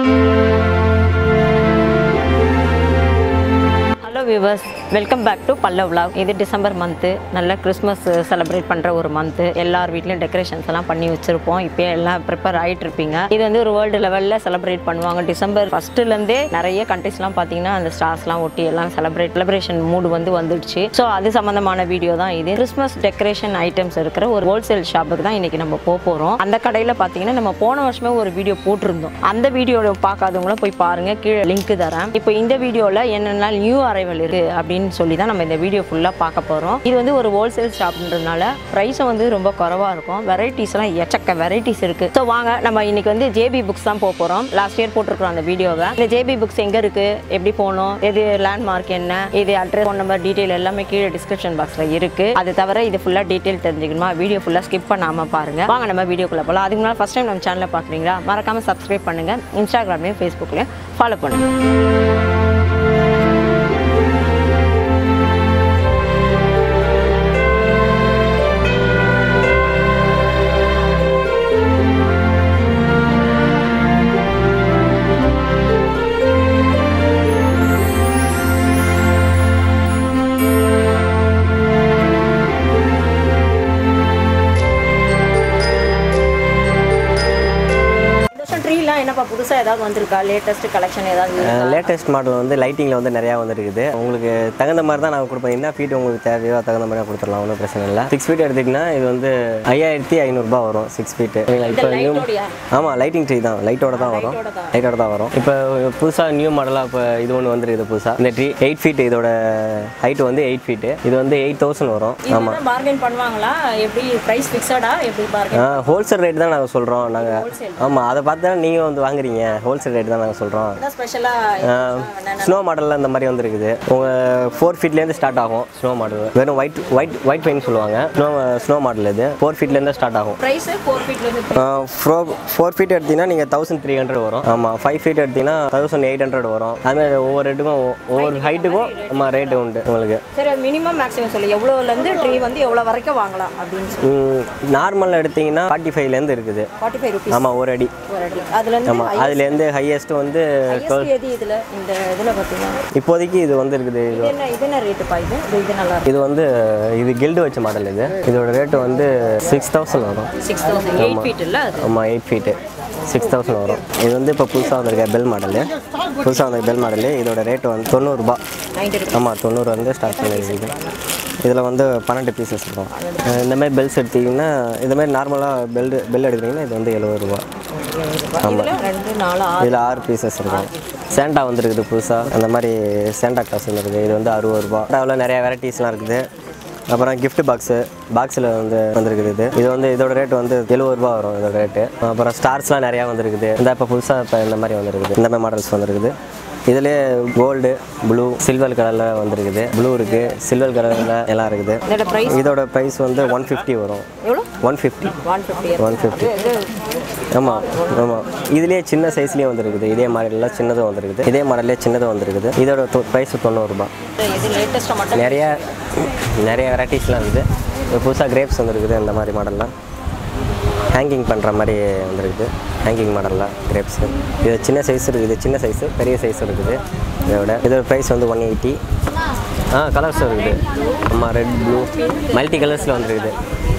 Hello viewers welcome back to Pallav vlog இது December month நல்ல Christmas celebrate பண்ணுற ஒரு மந்த்து எல்லார் வீட்லேயும் டெக்கரேஷன்ஸ் எல்லாம் பண்ணி வச்சுருப்போம் இப்போ எல்லாம் ப்ரிப்பேர் ஆகிட்டு இருப்பீங்க இது வந்து ஒரு வேர்ல்டு லெவலில் செலிப்ரேட் பண்ணுவாங்க டிசம்பர் ஃபஸ்ட்டுலேருந்தே நிறைய கண்ட்ரிஸ்லாம் பார்த்தீங்கன்னா அந்த ஸ்டார்ஸ்லாம் ஒட்டி எல்லாம் செலிப்ரேட் செலிப்ரேஷன் மூடு வந்து வந்துடுச்சு ஸோ அது சம்மந்தமான வீடியோ தான் இது கிறிஸ்மஸ் டெக்கரேஷன் ஐட்டம்ஸ் இருக்கிற ஒரு ஹோல்சேல் ஷாப்புக்கு தான் இன்றைக்கி நம்ம போக போகிறோம் அந்த கடையில் பார்த்தீங்கன்னா நம்ம போன வருஷமே ஒரு வீடியோ போட்டிருந்தோம் அந்த வீடியோவில் பார்க்காதவங்களும் போய் பாருங்கள் கீழே லிங்க் தரேன் இப்போ இந்த வீடியோவில் என்னென்ன நியூ அரைவல் இருக்குது அப்படின்னு சொல்லி தான் நம்ம இந்த வீடியோ ஃபுல்லாக பார்க்க போகிறோம் இது வந்து ஒரு ஹோல்சேல் ஷாப்ன்றதுனால ப்ரைஸும் வந்து ரொம்ப குறவாக இருக்கும் வெரைட்டிஸ்லாம் எச்சக்க வெரைட்டிஸ் இருக்குது ஸோ வாங்க நம்ம இன்னைக்கு வந்து ஜேபி புக்ஸ் தான் போக போகிறோம் லாஸ்ட் இயர் போட்டிருக்கிறோம் அந்த வீடியோவை இந்த ஜேபி புக்ஸ் எங்கே இருக்குது எப்படி போகணும் எது லேண்ட்மார்க் என்ன இது அட்ரஸ் ஃபோன் நம்பர் டீட்டெயில் எல்லாமே கீழே டிஸ்கிரிப்ஷன் பாக்ஸில் இருக்குது அது தவிர இது ஃபுல்லாக டீட்டெயில் தெரிஞ்சுக்கணுமா வீடியோ ஃபுல்லாக ஸ்கிப் பண்ணாமல் பாருங்கள் வாங்க நம்ம வீடியோக்குள்ளே போகலாம் அதுக்கு முன்னாடி ஃபஸ்ட் டைம் நம்ம சேனலை பார்க்குறீங்களா மறக்காமல் சப்ஸ்கிரைப் பண்ணுங்கள் இன்ஸ்டாகிராம்லேயும் ஃபேஸ்புக்லேயும் ஃபாலோ பண்ணுங்கள் ட்ரீலாம் என்னப்பா புதுசாக ஏதாவது வந்திருக்கா லேட்டஸ்ட் கலெக்ஷன் ஏதாவது லேட்டஸ்ட் மாடல் வந்து லைட்டிங்கில் வந்து நிறையா வந்துருக்குது உங்களுக்கு தகுந்த மாதிரி தான் நாங்கள் கொடுப்போம் என்ன ஃபீட் உங்களுக்கு தேவையோ தகுந்த மாதிரி கொடுத்துடலாம் ஒன்றும் பிரச்சனை இல்லை சிக்ஸ் ஃபீட் எடுத்திங்கன்னா இது வந்து ஐயாயிரத்தி ஐநூறுரூபா வரும் சிக்ஸ் ஃபீட்டு இப்போ நியூ லைட்டோடையா? ஆமாம் லைட்டிங் ட்ரீ தான் லைட்டோட தான் வரும் லைட்டோட தான். லைட்டோட தான் வரும் இப்போ புதுசாக நியூ மாடலாக இப்போ இது ஒன்று வந்துருக்குது புதுசாக இந்த ட்ரீ எயிட் ஃபீட் இதோட ஹைட் வந்து எயிட் ஃபீட்டு இது வந்து எயிட் தௌசண்ட் வரும் ஆமாம் இது பார்கெயின் பண்ணுவாங்களா எப்படி ப்ரைஸ் ஃபிக்ஸடா எப்படி பார்கெயின் ஹோல்சேல் ரேட் தான் நாங்கள் சொல்கிறோம் நாங்கள் ஆமாம் அதை பார்த்து தான் நீங்கள் வந்து வாங்குறீங்க ஹோல்சேல் ரேட் தான் நாங்கள் சொல்கிறோம் தான் ஸ்பெஷலாக ஸ்னோ மாடலில் இந்த மாதிரி வந்துருக்குது உங்கள் ஃபோர் ஃபீட்லேருந்து ஸ்டார்ட் ஆகும் ஸ்னோ மாடல் வெறும் ஒயிட் ஒயிட் ஒயிட் பெயின் சொல்லுவாங்க ஸ்னோ ஸ்னோ மாடல் இது ஃபோர் ஃபீட்லேருந்து ஸ்டார்ட் ஆகும் ப்ரைஸ் ஃபோர் ஃபீட்லேருந்து ஃபோ ஃபோர் ஃபீட் எடுத்தீங்கன்னா நீங்கள் தௌசண்ட் த்ரீ ஹண்ட்ரட் வரும் ஆமாம் ஃபைவ் ஃபீட் எடுத்தீங்கன்னா தௌசண்ட் எயிட் ஹண்ட்ரட் வரும் அதுமாதிரி ஒவ்வொரு ரேட்டுக்கும் ஒவ்வொரு ஹைட்டுக்கும் ஆமாம் ரேட்டு உண்டு உங்களுக்கு சரி மினிமம் மேக்ஸிமம் சொல்லு எவ்வளோலேருந்து ட்ரீ வந்து எவ்வளோ வரைக்கும் வாங்கலாம் அப்படின்னு சொல்லி நார்மலில் எடுத்தீங்கன்னா ஃபார்ட்டி ஃபைவ்லேருந்து இருக்குது ஃபார்ட்டி ஃபைவ் ருபீஸ் ஆமாம் ஒரு அடி ஒரு அடி அதுலேருந்து ஆமாம் அதுலேருந்து ஹையஸ்ட் வந்து டுவெல் எது இதில் இந்த இதில் பார்த்தீங்கன்னா இப்போதைக்கு இது வந்து இருக்குது இது இது என்ன இது என்ன ரேட்டுப்பா இது இது இது நல்லா இது வந்து இது கில்டு வச்ச மாடல் இது இதோட ரேட்டு வந்து சிக்ஸ் தௌசண்ட் வரும் சிக்ஸ் தௌசண்ட் எயிட் ஃபீட் இல்லை அது ஆமாம் எயிட் ஃபீட்டு சிக்ஸ் தௌசண்ட் வரும் இது வந்து இப்போ புதுசாக வந்திருக்க பெல் மாடலு புதுசாக வந்திருக்க பெல் மாடலு இதோட ரேட்டு வந்து தொண்ணூறுரூபா நைன்டி ருபீஸ் ஆமாம் தொண்ணூறு வந்து ஸ்டார்ட் பண்ணிருக்கு இதில் வந்து பன்னெண்டு பீசஸ் இருக்கும் அஹ் இந்த மாதிரி பெல்ஸ் எடுத்தீங்கன்னா இந்த மாதிரி நார்மலாக பெல் பெல் எடுத்தீங்கன்னா இது வந்து எழுபது ரூபா இதில் ரெண்டு நாலு ஆறு இதில் ஆறு பீசஸ் இருக்கும் சேண்டா வந்துருக்குது புதுசாக அந்த மாதிரி சேண்டா கிளாஸ் வந்துருக்குது இது வந்து அறுபது ரூபா சேண்டாவில் நிறைய வெரைட்டிஸ்லாம் இருக்குது அப்புறம் gift பாக்ஸு பாக்ஸில் வந்து வந்திருக்குது இது இது வந்து இதோட ரேட் வந்து எழுபது ரூபா வரும் இதோட ரேட்டு அப்புறம் ஸ்டார்ஸ்லாம் நிறையா வந்திருக்குது இந்த இப்போ புதுசாக இப்போ இந்த மாதிரி வந்திருக்குது இந்த மாதிரி மாடல்ஸ் வந்திருக்குது இதுலேயே கோல்டு ப்ளூ சில்வர் கலரில் வந்திருக்குது ப்ளூ இருக்குது சில்வர் கலரில் எல்லாம் இருக்குது இதோட ப்ரைஸ் இதோட ப்ரைஸ் வந்து ஒன் ஃபிஃப்டி வரும் எவ்வளோ one fifty one fifty one fifty ஆமாம் ஆமாம் இதுலேயே சின்ன சைஸ்லேயே வந்திருக்குது இதே மாடலில் சின்னதும் வந்திருக்குது இதே மாடல்லே சின்னதும் வந்திருக்குது இதோட ப்ரைஸ் தொண்ணூறுரூபா இது லேட்டஸ்ட்டாக மட்டும் நிறைய நிறைய வெரைட்டிஸ்லாம் இருக்குது இப்போ புதுசாக கிரேப்ஸ் வந்திருக்குது இந்த மாதிரி மாடல்லாம் ஹேங்கிங் பண்ணுற மாதிரி வந்திருக்குது ஹேங்கிங் மாடல்லாம் கிரேப்ஸு இது சின்ன சைஸ் இருக்குது இது சின்ன சைஸு பெரிய சைஸ் இருக்குது இதோட இதோட ப்ரைஸ் வந்து ஒன் எயிட்டி ஆ கலர்ஸ் இருக்குது ஆமாம் ரெட் ப்ளூ மல்டி கலர்ஸில் வந்திருக்குது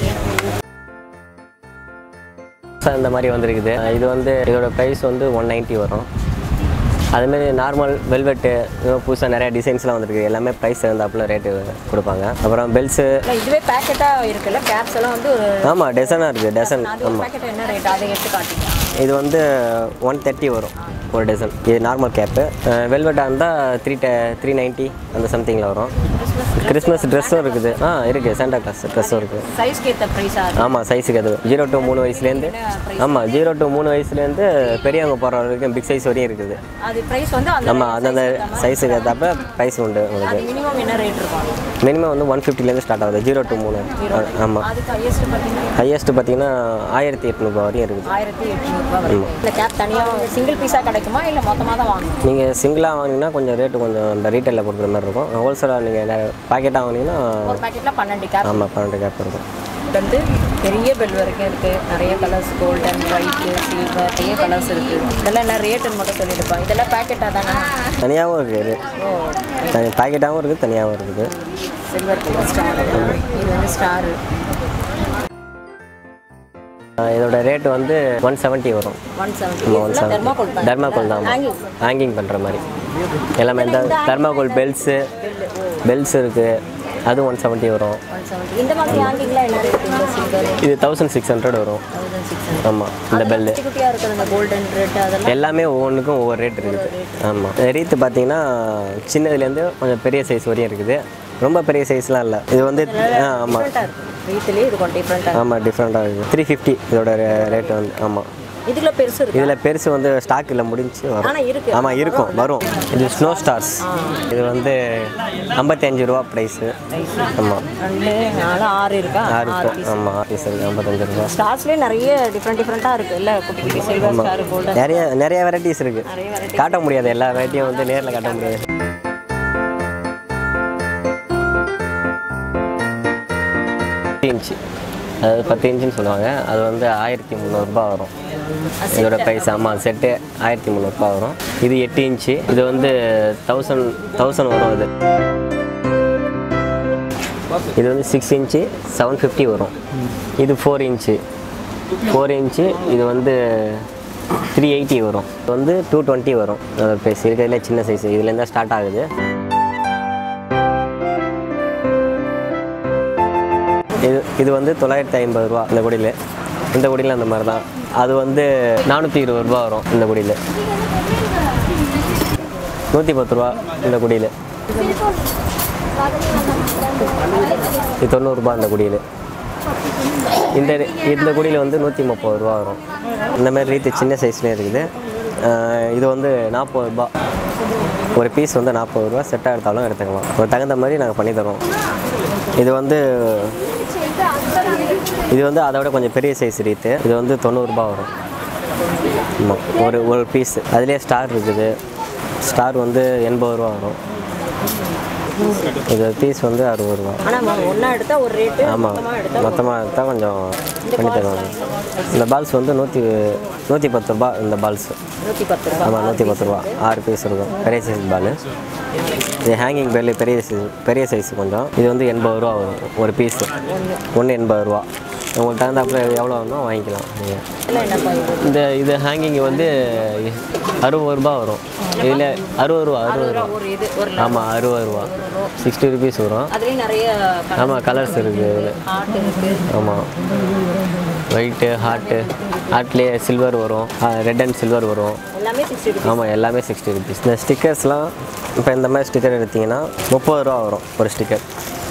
புதுசா இந்த மாதிரி வந்திருக்குது இது வந்து இதோட ப்ரைஸ் வந்து ஒன் நைன்ட்டி வரும் அதுமாரி நார்மல் வெல்வெட்டு புதுசாக நிறைய டிசைன்ஸ்லாம் வந்திருக்கு எல்லாமே ப்ரைஸ் இருந்தாப்புல ரேட்டு கொடுப்பாங்க அப்புறம் பெல்ஸு இல்லை இதுவே பேக்கெட்டாக இருக்குல்ல கேப்ஸ் எல்லாம் வந்து ஒரு ஆமாம் டெசனாக இருக்குது டெசன் அது ஒரு பேக்கெட் என்ன ரேட் அதை எடுத்து காட்டுங்க இது வந்து ஒன் தேர்ட்டி வரும் ஒரு டசன் இது நார்மல் கேப்பு வெல்வெட்டாக இருந்தால் த்ரீ டே த்ரீ நைன்ட்டி அந்த சம்திங்கில் வரும் கிறிஸ்மஸ் ட்ரெஸ்ஸும் இருக்குது ஆ இருக்குது சாண்டா கிளாஸ் ட்ரெஸ்ஸும் இருக்குது சைஸ்க்கு ஏற்ற ப்ரைஸாக இருக்கும் ஆமாம் சைஸுக்கு அது ஜீரோ டு மூணு வயசுலேருந்து ஆமாம் ஜீரோ டு மூணு வயசுலேருந்து பெரியவங்க போகிற வரைக்கும் பிக் சைஸ் வரையும் இருக்குது அது ப்ரைஸ் வந்து அந்த ஆமாம் அந்தந்த சைஸுக்கு ஏற்றப்ப ப்ரைஸ் உண்டு உங்களுக்கு அது மினிமம் என்ன ரேட் இருக்கும் மினிமம் வந்து ஒன் ஃபிஃப்டிலேருந்து ஸ்டார்ட் ஆகுது ஜீரோ டு மூணு ஆமாம் அதுக்கு ஹையஸ்ட் பார்த்தீங்கன்னா ஹையஸ்ட் பார்த்தீங்கன்னா ஆயிரத்தி எட்நூறுபா வரையும் இருக்குது ஆயிரத்தி எட்நூறுபா வரும் இந்த கேப் தனியாக சிங்கிள் பீஸாக கிடைக்குமா இல்லை மொத்தமாக தான் வாங்கணும் நீங்கள் சிங்கிளாக வாங்கினீங்கன்னா கொஞ்சம் ரேட்டு கொஞ்சம் இந்த ரீட்டைலில் கொடுக்குற மாதிரி இருக்கும் ஹோல்சேலாக நீங்கள் பாக்கெட்டாக வாங்கினீங்கன்னா ஒரு பேக்கெட்டில் பன்னெண்டு கேப் ஆமாம் பன்னெண்டு கேப் இருக்கும் கோல்டுன்ட்டு பெரிய பெல் வரைக்கும் இருக்குது நிறைய கலர்ஸ் கோல்டன் ஒயிட்டு சில்வர் நிறைய கலர்ஸ் இருக்குது இதெல்லாம் என்ன ரேட்டுன்னு மட்டும் சொல்லிடுப்பா இதெல்லாம் பேக்கெட்டாக தானே தனியாகவும் இருக்குது ஓ தனி பாக்கெட்டாகவும் இருக்குது தனியாகவும் இருக்குது சில்வர் கலர் ஸ்டார் இது வந்து ஸ்டாரு ஆஹ் இதோட ரேட் வந்து ஒன் செவன்ட்டி வரும் one seventy one seventy thermocol தான் தர்மாகோல் தான் Hanging. ஹேங்கிங் பண்ணுற மாதிரி எல்லாமே இந்த தர்மாகோல் பெல்ஸு பெல்ஸ் இருக்குது அது ஒன் செவன்ட்டி வரும் ஒன் செவன்ட்டி இந்த மாதிரி ஹேங்கிங்லாம் என்ன ரேட் இந்த சில்வர் இது தௌசண்ட் சிக்ஸ் ஹண்ட்ரட் வரும் தௌசண்ட் சிக்ஸ் ஹண்ட்ரட் ஆமாம் இந்த பெல்லு குட்டி குட்டியாக இருக்குது இந்த கோல்டன் ரெட் அதெல்லாம் எல்லாமே ஒவ்வொன்றுக்கும் ஒவ்வொரு ரேட் இருக்குது ஆமாம் ரீத்து பார்த்தீங்கன்னா சின்னதுலேருந்து கொஞ்சம் பெரிய சைஸ் வரையும் இருக்குது ரொம்ப பெரிய சைஸ்லாம் இல்லை இது வந்து ஆ ஆமாம் டிஃப்ரெண்ட்டாக இருக்குது ரீத்துலேயே இது கொஞ்சம் டிஃப்ரெண்ட்டாக ஆமாம் டிஃப்ரெண்ட்டாக இருக்குது த்ரீ ஃபிஃப்டி இதோட ரேட் வந்து ஆமாம் இதுக்குள்ள பெருசு இருக்கு இதில் பெருசு வந்து ஸ்டாக் இல்லை முடிஞ்சு வரும் ஆனால் இருக்கு ஆமாம் இருக்கும் வரும் இது ஸ்னோ ஸ்டார்ஸ் இது வந்து ஐம்பத்தஞ்சு ரூபா ப்ரைஸு ஆமாம் ரெண்டு நாலு ஆறு இருக்கா ஆறு இருக்கும் ஆமாம் பீஸ் இருக்குது ஐம்பத்தஞ்சு ரூபா ஸ்டார்ஸ்லேயே நிறைய டிஃப்ரெண்ட் டிஃப்ரெண்ட்டாக இருக்குது இல்லை குட்டி குட்டி சில்வர் ஸ்டார் கோல்டன் நிறைய நிறைய வெரைட்டிஸ் இருக்குது நிறைய variety. காட்ட முடியாது எல்லா வெரைட்டியும் வந்து நேரில் காட்ட முடியாது பத்து இன்ச்சு அதாவது பத்து இன்ச்சுன்னு சொல்லுவாங்க அது வந்து ஆயிரத்தி முந்நூறுரூபா வரும் இதோட ப்ரைஸ் ஆமாம் செட்டு ஆயிரத்தி முந்நூறுரூபா வரும் இது எட்டு இன்ச்சு இது வந்து தௌசண்ட் தௌசண்ட் வரும் இது இது வந்து சிக்ஸ் இன்ச்சு செவன் ஃபிஃப்டி வரும் இது ஃபோர் இன்ச்சு ஃபோர் இன்ச்சு இது வந்து த்ரீ எயிட்டி வரும் இது வந்து டூ டுவெண்ட்டி வரும் அதோட ப்ரைஸ் இருக்கிறதுல சின்ன சைஸ் இதுலேருந்து ஸ்டார்ட் ஆகுது இது இது வந்து தொள்ளாயிரத்தி ஐம்பது ரூபா இந்த குடியில் இந்த குடியில் அந்த மாதிரி தான் அது வந்து நானூற்றி இருபது ரூபா வரும் இந்த குடியில் நூற்றி பத்து ரூபா இந்த குடியில் இது தொண்ணூறுரூபா இந்த குடியில் இந்த இந்த குடியில் வந்து நூற்றி முப்பது ரூபா வரும் இந்த மாதிரி ரீத்து சின்ன சைஸ்லேயே இருக்குது ஆஹ் இது வந்து நாற்பது ரூபா ஒரு பீஸ் வந்து நாற்பது ரூபா செட்டாக எடுத்தாலும் எடுத்துக்கலாம் ஒரு தகுந்த மாதிரி நாங்கள் பண்ணி தரோம் இது வந்து இது வந்து அதை விட கொஞ்சம் பெரிய சைஸ் ரீத்து இது வந்து தொண்ணூறுரூபா வரும் ஆமாம் ஒரு ஒரு பீஸ் அதுலேயே ஸ்டார் இருக்குது ஸ்டார் வந்து எண்பது ரூபா வரும் இது பீஸ் வந்து அறுபது ரூபா ஆனால் ஒன்றா எடுத்தால் ஒரு ரேட்டு ஆமாம் மொத்தமாக எடுத்தால் கொஞ்சம் பண்ணி தருவாங்க இந்த பால்ஸ் வந்து நூற்றி நூற்றி பத்து ரூபா இந்த பால்ஸ் நூற்றி பத்து ரூபா ஆமாம் நூற்றி பத்து ரூபா ஆறு பீஸ் இருக்கும் பெரிய சைஸ் பால் இது ஹேங்கிங் பெல்லு பெரிய சைஸ் பெரிய சைஸ் கொஞ்சம் இது வந்து எண்பது ரூபா வரும் ஒரு பீஸு ஒன்று எண்பது ரூபா உங்களுக்கு தகுந்தாப்புல எவ்வளோ வேணுமோ வாங்கிக்கலாம் நீங்கள் இல்லை என்னப்பா இது இந்த இது ஹேங்கிங் வந்து அறுபது ரூபா வரும் இதில் அறுபது ரூபா அறுபது ரூபா ஒரு இது ஒரு ஆமாம் அறுபது ரூபா சிக்ஸ்டி ருபீஸ் வரும் அதுலேயும் நிறைய ஆமாம் கலர்ஸ் இருக்குது இதில் ஹார்ட் இருக்குது ஆமாம் ஒயிட்டு ஹார்ட்டு ஹார்ட்லேயே சில்வர் வரும் ரெட் அண்ட் சில்வர் வரும் எல்லாமே சிக்ஸ்டி ருபீஸ் ஆமாம் எல்லாமே சிக்ஸ்டி ருபீஸ் இந்த ஸ்டிக்கர்ஸ்லாம் இப்போ இந்த மாதிரி ஸ்டிக்கர் எடுத்தீங்கன்னா முப்பது ரூபா வரும் ஒரு ஸ்டிக்கர்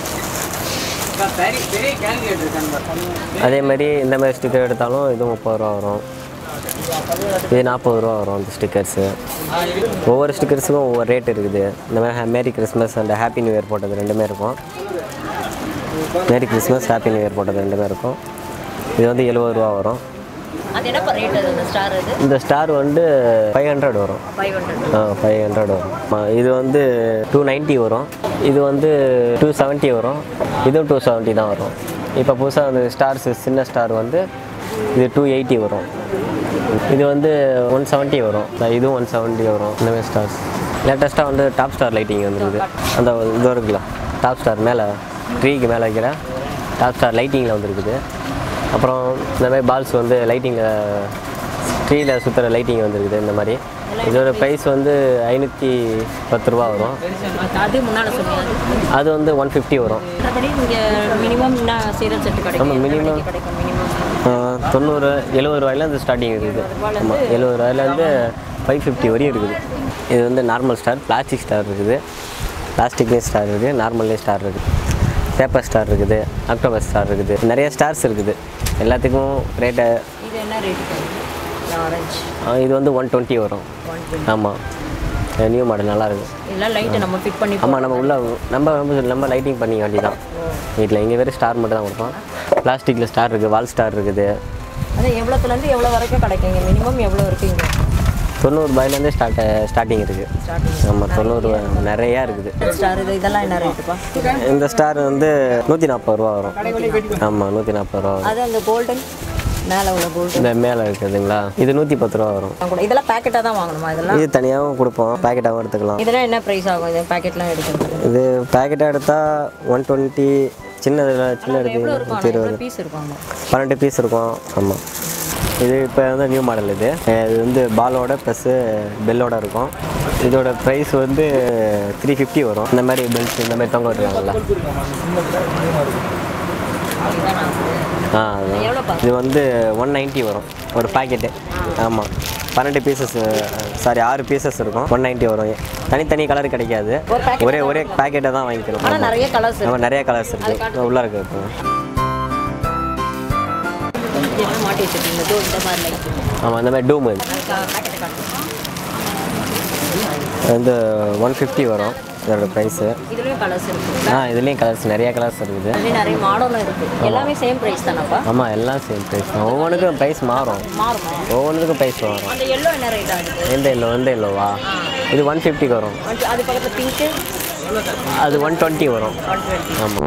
அதே மாதிரி இந்த மாதிரி ஸ்டிக்கர் எடுத்தாலும் இது முப்பது ரூபா வரும் இது நாற்பது ரூபா வரும் இந்த ஸ்டிக்கர்ஸு ஒவ்வொரு ஸ்டிக்கர்ஸுக்கும் ஒவ்வொரு ரேட் இருக்குது இந்த மாதிரி merry Christmas and happy new year போட்டது ரெண்டுமே இருக்கும் merry Christmas happy new year போட்டது ரெண்டுமே இருக்கும் இது வந்து எழுபது ரூபா வரும் அது என்னப்பா ரேட் அது அந்த ஸ்டார் அது இந்த ஸ்டார் வந்து ஃபைவ் ஹண்ட்ரட் வரும் ஃபைவ் ஹண்ட்ரட் ஆ ஃபைவ் ஹண்ட்ரட் வரும் ஆ, இது வந்து டூ நைன்ட்டி வரும் இது வந்து டூ செவன்ட்டி வரும் இதுவும் டூ செவன்ட்டி தான் வரும் இப்போ புதுசாக அந்த ஸ்டார்ஸ் சின்ன ஸ்டார் வந்து இது டூ எயிட்டி வரும் இது வந்து ஒன் செவன்ட்டி வரும் இதுவும் ஒன் செவன்ட்டி வரும் இந்த மாதிரி ஸ்டார்ஸ் லேட்டஸ்ட்டாக வந்து டாப் ஸ்டார் லைட்டிங் வந்துருக்குது அந்த இது இருக்குல்ல டாப் ஸ்டார் மேலே ட்ரீக்கு மேலே வைக்கிற டாப் ஸ்டார் லைட்டிங்கில் வந்துருக்குது அப்புறம் இந்த மாதிரி பால்ஸ் வந்து லைட்டிங்கில் ட்ரீயில் சுற்றுற லைட்டிங் வந்துருக்குது இந்த மாதிரி இதோட ப்ரைஸ் வந்து ஐநூற்றி பத்து ரூபா வரும் அது முன்னால் சொன்னீங்க அது வந்து ஒன் ஃபிஃப்டி வரும் மற்றபடி இங்கே மினிமம் என்ன சீரியல் செட்டு கிடைக்கும் ஆமாம், எத்தனை minimum. மணிக்கு கிடைக்கும் மினிமம் ஆ, தொண்ணூறு எழுபது ரூபாயிலேருந்து ஸ்டார்டிங் இருக்குது ஆமாம் எழுபது ரூபாயிலேருந்து ஃபைவ் ஃபிஃப்டி வரையும் இருக்குது இது வந்து நார்மல் ஸ்டார் பிளாஸ்டிக் ஸ்டார் இருக்குது பிளாஸ்டிக்லேயும் ஸ்டார் இருக்குது நார்மல்லேயும் ஸ்டார் இருக்குது பேப்பர் ஸ்டார் இருக்குது அக்டோபர் ஸ்டார் இருக்குது நிறைய ஸ்டார்ஸ் இருக்குது எல்லாத்துக்கும் ரேட்டை இது என்ன ரேட்டு ஆரஞ்சு இது வந்து ஒன் டுவெண்ட்டி வரும் ஆமாம் நியூ மாடல் நல்லா இருக்கும் இதெல்லாம் லைட்டை நம்ம ஃபிட் பண்ணி ஆமாம் நம்ம உள்ள நம்ம நம்ம நம்ம லைட்டிங் பண்ணிக்க வேண்டியதான் வீட்டில் இங்கே வெறும் ஸ்டார் மட்டும் தான் கொடுப்போம் பிளாஸ்டிக்கில் ஸ்டார் இருக்குது வால் ஸ்டார் இருக்குது அது எவ்வளோத்துலேருந்து எவ்வளோ வரைக்கும் கிடைக்குங்க மினிமம் எவ்வளோ இருக்குங்க தொண்ணூறு ரூபாயிலேருந்து ஸ்டார்ட் ஸ்டார்டிங் இருக்குது ஆமாம் தொண்ணூறு ரூபாய் நிறையா இருக்குது ஸ்டார் இது இதெல்லாம் என்ன ரேட்டுப்பா இந்த ஸ்டார் வந்து நூற்றி நாற்பது ரூபா வரும் ஆமாம் நூற்றி நாற்பது ரூபா வரும் அது அந்த கோல்டன் மேலே உள்ள கோல்டன் இந்த மேலே இருக்குதுங்களா இது நூற்றி பத்து ரூபா வரும் கூட இதெல்லாம் பேக்கெட்டாக தான் வாங்கணுமா இதெல்லாம் இது தனியாகவும் கொடுப்போம் பேக்கெட்டாகவும் எடுத்துக்கலாம் இதெல்லாம் என்ன ப்ரைஸ் ஆகும் இது பேக்கெட்லாம் எடுக்கிறது இது பேக்கெட்டாக எடுத்தால் ஒன் டுவெண்ட்டி சின்னதில் சின்ன எடுத்து நூற்றி இருபது எவ்வளோ பீஸ் இருக்கும் ஆமாம் பன்னெண்டு பீஸ் இருக்கும் ஆமாம் இது இப்போ வந்து நியூ மாடல் இது அஹ் இது வந்து பாலோட ப்ளஸ்ஸு பெல்லோட இருக்கும் இதோட ப்ரைஸ் வந்து த்ரீ ஃபிஃப்டி வரும் இந்த மாதிரி பெல்ட்ஸ் இந்த மாதிரி தொங்க விட்டுருக்காங்கல்ல ஆ அதான். எவ்வளோப்பா இது வந்து ஒன் நைன்ட்டி வரும் ஒரு பாக்கெட்டு ஆமாம் பன்னெண்டு பீசஸ் சாரி ஆறு பீசஸ் இருக்கும் ஒன் நைன்ட்டி வரும் தனித்தனி கலர் கிடைக்காது ஒரு packet ஒரே ஒரே பேக்கெட்டை தான் வாங்கிக்கணும் ஆனால் நிறைய கலர்ஸ் ஆமாம் நிறைய கலர்ஸ் இருக்குது உள்ளே இருக்கு இப்போ என்ன மாட்டி வச்சிருக்கீங்க இதோ இந்த மாதிரி லைட் ஆமாம் இந்த மாதிரி டூம் பேக்கெட்டை காட்டுங்க இது வந்து ஒன் ஃபிஃப்டி வரும் இதோட ப்ரைஸு இதுலேயும் கலர்ஸ் இருக்கு ஆ இதுலேயும் கலர்ஸ் நிறைய கலர்ஸ் இருக்குது அதுலேயும் நிறைய மாடலும் இருக்குது எல்லாமே சேம் ப்ரைஸ் தானப்பா ஆமாம் எல்லாம் சேம் ப்ரைஸ் தான் ஒவ்வொன்றுக்கும் ப்ரைஸ் மாறும் மாறுமா ஒவ்வொன்றுக்கும் ப்ரைஸ் மாறும் அந்த எல்லோ என்ன ரேட் ஆகுது எந்த எல்லோ எந்த எல்லோவா இது ஒன் ஃபிஃப்டிக்கு வரும் அது- அது பக்கத்தில் பிங்க்கு அது ஒன் டுவெண்ட்டி வரும் ஒன் டுவெண்ட்டி ஆமாம்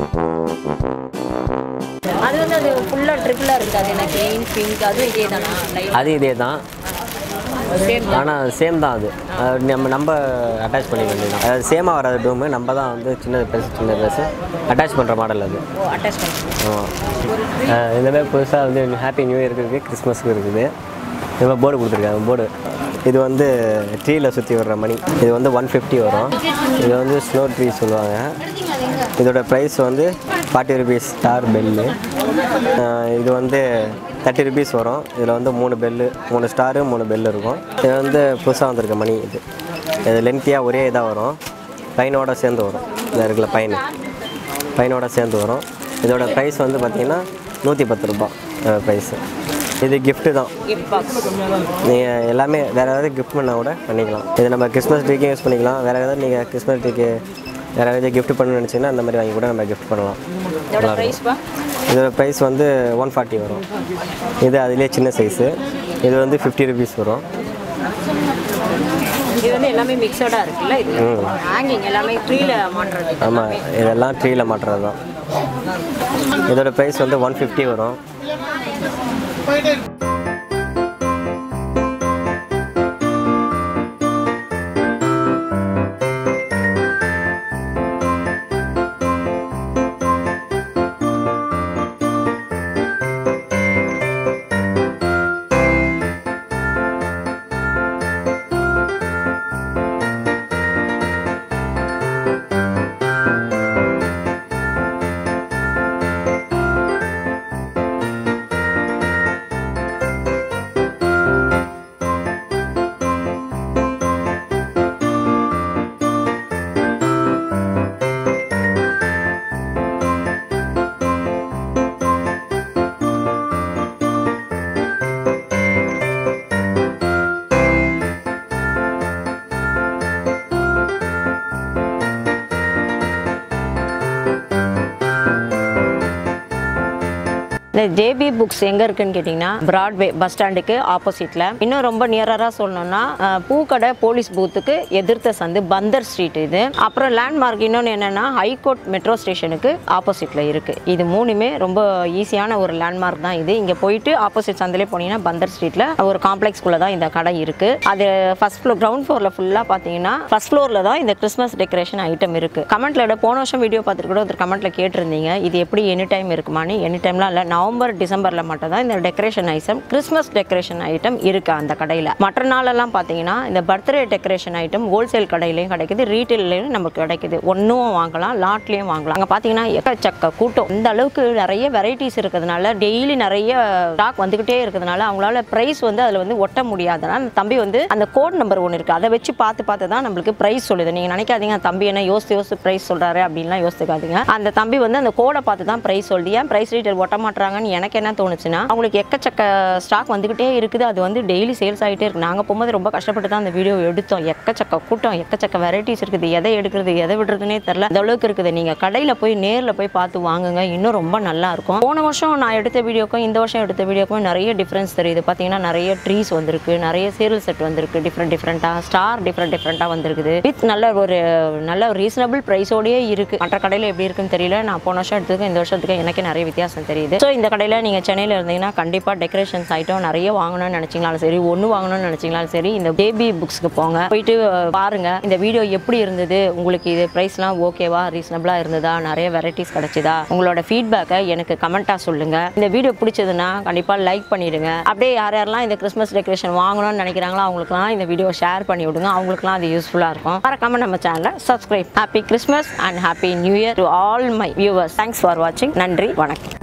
அது வந்து அது ஃபுல்லாக ட்ரிபிளாக இருக்குது அது எனக்கு க்ரீன் பிங்க் அதுவும் இதே தானா லைட் அது இதே தான் சேம் ஆனால் சேம் தான் அது அது நம்ம நம்ம அட்டாச் பண்ணிக்க வேண்டியது அதாவது சேமாக வராது டூமு நம்ம தான் வந்து சின்னது பெருசு சின்ன பெருசு அட்டாச் பண்ணுற மாடல் அது ஓ அட்டாச் பண்ணி ஆமாம் இந்த மாதிரி புதுசாக வந்து ஹாப்பி நியூ இயருக்கு இருக்குது கிறிஸ்மஸ்க்கு இருக்குது இந்த மாதிரி போர்டு கொடுத்துருக்காங்க போர்டு இது வந்து ட்ரீயில் சுற்றி வர்ற மணி இது வந்து ஒன் ஃபிஃப்டி வரும் இது வந்து ஸ்னோ ட்ரீ சொல்லுவாங்க இதோட ப்ரைஸ் வந்து ஃபார்ட்டி ருபீஸ் ஸ்டார் பெல்லு இது வந்து தேர்ட்டி ருபீஸ் வரும் இதில் வந்து மூணு பெல்லு மூணு ஸ்டாரு மூணு பெல்லு இருக்கும் இது வந்து புதுசாக வந்திருக்க மணி இது இது லென்த்தியாக ஒரே இதாக வரும் பையனோட சேர்ந்து வரும் இந்த இருக்குல்ல பையன் பையனோட சேர்ந்து வரும் இதோட ப்ரைஸ் வந்து பார்த்தீங்கன்னா நூற்றி பத்து ரூபா ப்ரைஸு இது gift தான் கிஃப்ட் பாக்ஸ் நீங்கள் எல்லாமே வேறு ஏதாவது கிஃப்ட் பண்ணால் கூட பண்ணிக்கலாம் இது நம்ம கிறிஸ்மஸ் ட்ரீக்கும் யூஸ் பண்ணிக்கலாம் வேறு ஏதாவது நீங்கள் கிறிஸ்மஸ் ட்ரீக்கு வேறு ஏதாவது gift பண்ணணும்னு நினச்சிங்கன்னா அந்த மாதிரி வாங்கி கூட நம்ம gift பண்ணலாம் இதோட ப்ரைஸ்ப்பா இதோட ப்ரைஸ் வந்து ஒன் ஃபார்ட்டி வரும் இது அதுலேயே சின்ன சைஸு இது வந்து ஃபிஃப்டி ருபீஸ் வரும் இது வந்து எல்லாமே மிக்சடாக இருக்குல்ல இது ஹேங்கிங் எல்லாமே ட்ரீல மாட்டுறது ஆமாம் இதெல்லாம் ட்ரீயில் மாட்டுறது தான் இதோட ப்ரைஸ் வந்து ஒன் ஃபிஃப்டி வரும் இந்த ஜேபி புக்ஸ் எங்கே இருக்குன்னு கேட்டிங்கன்னா பிராட்வே பஸ் ஸ்டாண்டுக்கு ஆப்போசிட்டில் இன்னும் ரொம்ப நியரராக சொல்லணும்னா அஹ், பூக்கடை போலீஸ் பூத்துக்கு எதிர்த்த சந்து பந்தர் ஸ்ட்ரீட் இது அப்புறம் லேண்ட்மார்க் இன்னொன்று என்னென்னா ஹைகோர்ட் மெட்ரோ ஸ்டேஷனுக்கு ஆப்போசிட்டில் இருக்குது இது மூணுமே ரொம்ப ஈஸியான ஒரு லேண்ட்மார்க் தான் இது இங்கே போயிட்டு ஆப்போசிட் சந்திலே போனீங்கன்னா பந்தர் ஸ்ட்ரீட்டில் ஒரு காம்ப்ளெக்ஸ்குள்ளே தான் இந்த கடை இருக்குது அது ஃபர்ஸ்ட் ஃப்ளோர் கிரவுண்ட் ஃப்ளோரில் ஃபுல்லாக பார்த்தீங்கன்னா ஃபர்ஸ்ட் ஃப்ளோரில் தான் இந்த கிறிஸ்மஸ் டெக்கரேஷன் ஐட்டம் இருக்குது கமெண்ட்ல போன வருஷம் வீடியோ பார்த்துட்டு கூட ஒருத்தர் கமெண்ட்ல கேட்டிருந்தீங்க இது எப்படி எனி டைம் இருக்குமான்னு எனி டைம்லாம் இல்லை நவம்பர் டிசம்பரில் மட்டும் தான் இந்த decoration item Christmas decoration item இருக்கு அந்த கடையில் மற்ற நாளெல்லாம் பார்த்தீங்கன்னா இந்த பர்த்டே டெக்கரேஷன் ஐட்டம் ஹோல்சேல் கடையிலையும் கிடைக்குது ரீட்டைல்லையும் நமக்கு கிடைக்குது ஒன்றும் வாங்கலாம் லாட்லேயும் வாங்கலாம் அங்கே பார்த்தீங்கன்னா எக்கச்சக்க கூட்டம் இந்த அளவுக்கு நிறைய வெரைட்டிஸ் இருக்கிறதுனால டெய்லி நிறைய ஸ்டாக் வந்துக்கிட்டே இருக்கிறதுனால அவங்களால ப்ரைஸ் வந்து அதில் வந்து ஒட்ட முடியாதனால அந்த தம்பி வந்து அந்த கோட் நம்பர் ஒன்று இருக்குது அதை வச்சு பார்த்து பார்த்து தான் நம்மளுக்கு ப்ரைஸ் சொல்லுது நீங்கள் நினைக்காதீங்க அந்த தம்பி என்ன யோசிச்சு யோசிச்சு ப்ரைஸ் சொல்கிறாரு அப்படின்லாம் யோசிக்காதீங்க அந்த தம்பி வந்து அந்த கோடை பார்த்து தான் ப்ரைஸ் சொல்லுது ஏன் ப்ரைஸ் ரீட்டர் ஒட்ட மாட்டுறாங்க பண்ணுறாங்கன்னு எனக்கு என்ன தோணுச்சுன்னா அவங்களுக்கு எக்கச்சக்க ஸ்டாக் வந்துக்கிட்டே இருக்குது அது வந்து டெய்லி சேல்ஸ் ஆகிட்டே இருக்கு நாங்கள் போகும்போது ரொம்ப கஷ்டப்பட்டு தான் அந்த வீடியோ எடுத்தோம் எக்கச்சக்க கூட்டம் எக்கச்சக்க வெரைட்டிஸ் இருக்குது எதை எடுக்கிறது எதை விடுறதுனே தெரில அந்த அளவுக்கு இருக்குது நீங்கள் கடையில் போய் நேரில் போய் பார்த்து வாங்குங்க இன்னும் ரொம்ப நல்லா இருக்கும் போன வருஷம் நான் எடுத்த வீடியோக்கும் இந்த வருஷம் எடுத்த வீடியோக்கும் நிறைய டிஃப்ரென்ஸ் தெரியுது பார்த்தீங்கன்னா நிறைய ட்ரீஸ் வந்திருக்கு நிறைய சீரியல் செட் வந்திருக்கு டிஃப்ரெண்ட் டிஃப்ரெண்ட்டாக ஸ்டார் டிஃப்ரெண்ட் டிஃப்ரெண்ட்டாக வந்திருக்குது வித் நல்ல ஒரு நல்ல ரீசனபிள் ப்ரைஸோடயே இருக்குது மற்ற கடையில் எப்படி இருக்குன்னு தெரியல நான் போன வருஷம் எடுத்ததுக்கு இந்த வருஷத்துக்கு எனக்கு நிறைய வித்தியாசம் தெரியுது ஸோ இந்த கடையில் நீங்கள் சென்னையில் இருந்தீங்கன்னா கண்டிப்பாக டெக்கரேஷன்ஸ் ஐட்டம் நிறைய வாங்கணும்னு நினச்சிங்களாலும் சரி ஒன்று வாங்கணும்னு நினச்சிங்களாலும் சரி இந்த பேபி புக்ஸ்க்கு போங்க போயிட்டு அஹ், பாருங்க இந்த வீடியோ எப்படி இருந்தது உங்களுக்கு இது ப்ரைஸ்லாம் ஓகேவா ரீசனபிளாக இருந்ததா நிறைய வெரைட்டிஸ் கிடைச்சதா உங்களோட ஃபீட்பேக்கை எனக்கு கமெண்ட்டாக சொல்லுங்க இந்த வீடியோ பிடிச்சதுன்னா கண்டிப்பாக லைக் பண்ணிடுங்க அப்படியே யார் யாரெல்லாம் இந்த கிறிஸ்மஸ் டெக்கரேஷன் வாங்கணும்னு நினைக்கிறாங்களோ அவங்களுக்குலாம் இந்த வீடியோ ஷேர் பண்ணி விடுங்க அவங்களுக்குலாம் அது யூஸ்ஃபுல்லாக இருக்கும் மறக்காம நம்ம சேனலை subscribe happy Christmas and happy new year to all my viewers thanks for வாட்சிங் நன்றி வணக்கம்